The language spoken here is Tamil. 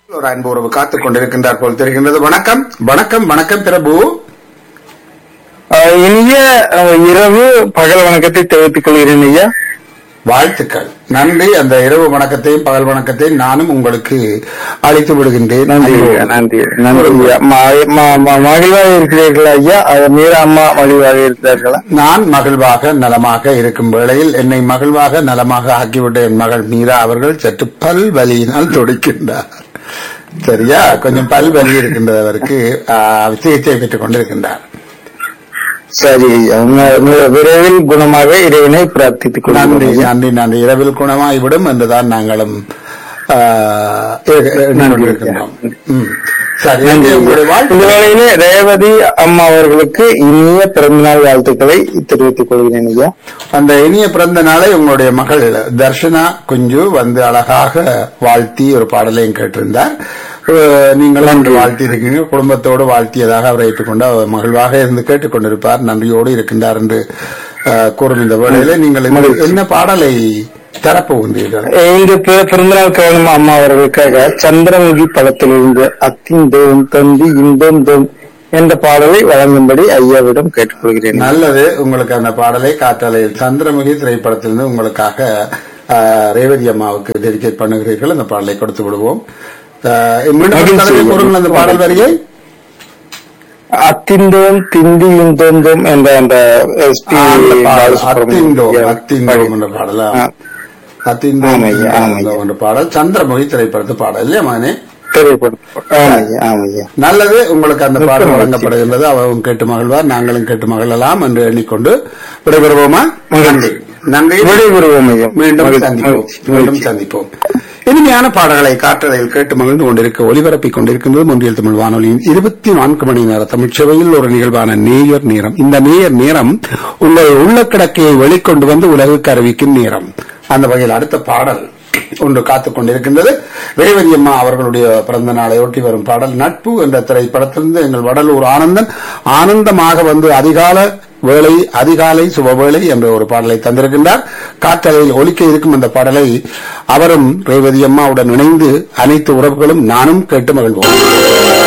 ஒரு அன்பு உறவு காத்துக் கொண்டிருக்கின்றார் போல் தெரிகின்றது வணக்கம் வணக்கம் வணக்கம் பிரபு ஆஹ் இனிய ஆஹ் இரவு பகல் வணக்கத்தை தெரிவித்துக் கொள்கிறேன் ஐயா வாழ்த்துக்கள் நன்றி அந்த இரவு வணக்கத்தையும் பகல் வணக்கத்தையும் நானும் உங்களுக்கு அளித்து விடுகின்றேன் நன்றி ஐயா நன்றி நன்றி ஐயா ம- ம- ம- மகிழ்வாக இருக்கிறீர்களா ஐயா அவர் மீரா அம்மா மகிழ்வாக இருக்கிறார்களா நான் மகிழ்வாக நலமாக இருக்கும் வேளையில் என்னை மகிழ்வாக நலமாக ஆக்கிவிட்ட என் மகள் மீரா அவர்கள் சற்று பல் வலியினால் துடிக்கின்றார் சரியா கொஞ்சம் பல் வலி இருக்கின்றது அவருக்கு ஆ, சிகிச்சை பெற்றுக் கொண்டிருக்கின்றார் சரி ஐயா உங்க- உங்க விரைவில் குணமாக இறைவனை பிரார்த்தித்துக் நன்றி கொள்கிறேன் ஐயா. நன்றி நன்றி இரவில் குணமாகிவிடும் என்றுதான் நாங்களும் ஆ, எ- எண்ணிக் கொண்டிருக்கின்றோம் ம். சரி நன்றி ஐயா. உங்களுடைய இந்த வாழ்த்து வேளையிலே ரேவதி அம்மா அவர்களுக்கு இனிய பிறந்தநாள் வாழ்த்துக்களை தெரிவித்துக் கொள்கிறேன் ஐயா அந்த இனிய பிறந்த நாளை உங்களுடைய மகள் தர்ஷனா குஞ்சு வந்து அழகாக வாழ்த்தி ஒரு பாடலையும் கேட்டிருந்தார் அஹ் நீங்களும் அன்று வாழ்த்தி இருக்கீங்க குடும்பத்தோடு வாழ்த்தியதாக அவரை ஏற்றுக்கொண்டு அவர் மகிழ்வாக இருந்து கேட்டுக்கொண்டிருப்பார் நன்றியோடு இருக்கின்றார் என்று அஹ், கூறும் இந்த வேளையில நீங்கள் இந்த- என்ன பாடலை தரப்போகின்றீர்கள் இன்று பி- பிறந்தநாள் காணும் அம்மா அவர்களுக்காக சந்திரமுகி படத்திலிருந்து அத்திந்தோம் தந்தி இன்பம் தோம் என்ற பாடலை வழங்கும்படி ஐயாவிடம் கேட்டுக்கொள்கிறேன் நல்லது உங்களுக்கு அந்த பாடலை காற்றலையில் சந்திரமுகி திரைப்படத்திலிருந்து உங்களுக்காக அஹ், ரேவதி அம்மாவுக்கு டெடிகேட் பண்ணுகிறீர்கள் அந்த பாடலை கொடுத்து விடுவோம் அஹ், மீண்டும் ஒரு தடவை கூறுங்கள் அந்த பாடல் வரியை அத்திந்தோம் திந்தி இந்தோந்தோம் என்ற அந்த எஸ்பி ஆ, அந்த பாடல், பாலசுப்ரமணியம் அத்திந்தோம் ஐயா அத்திந்தோம் என்ற பாடலா ஆ. அத்திந்தோம் ஆமாய்யா, ஆமாய்யா. அத்திந்தோம் என்ற பாடல் சந்திரமுகி திரைப்படத்து பாடல் இல்லையா மகனே திரைப்படம் ஆமையா ஆமையா நல்லது உங்களுக்கு அந்த பாடல் மகிழ்ச்சி. வழங்கப்படுகின்றது அவரும் கேட்டு மகிழ்வார் நாங்களும் கேட்டு மகிழலாம் என்று எண்ணிக்கொண்டு விடைபெறுவோமா நன்றி நன்றி விடைபெறுவோம் ஐயா மீண்டும் மகிழ்ச்சி, சந்திப்போம் மகிழ்ச்சி, மீண்டும் மகிழ்ச்சி. சந்திப்போம் இனிமையான பாடல்களை காற்றலையில் கேட்டு மகிழ்ந்து கொண்டிருக்க ஒலிபரப்பிக் கொண்டிருக்கின்றது முன்றியல் தமிழ் வானொலியின் இருபத்தி நான்கு மணி நேர தமிழ்ச்சபையில் ஒரு நிகழ்வான நேயர் நேரம் இந்த நேயர் நேரம் உங்கள் உள்ள கிடக்கையை வெளிக்கொண்டு வந்து உலகுக்கு அறிவிக்கும் நேரம் அந்த வகையில் அடுத்த பாடல் ஒன்று காத்துக் கொண்டிருக்கின்றது ரேவதி அம்மா அவர்களுடைய பிறந்த நாளை ஒட்டி வரும் பாடல் நட்பு என்ற திரைப்படத்திலிருந்து எங்கள் வடலூர் ஆனந்தன் ஆனந்தமாக வந்து அதிகால வேளை அதிகாலை சுபவேளை என்ற ஒரு பாடலை தந்திருக்கின்றார் காற்றலையில் ஒலிக்க இருக்கும் அந்த பாடலை அவரும் ரேவதி அம்மாவுடன் இணைந்து அனைத்து உறவுகளும் நானும் கேட்டு மகிழ்வோம்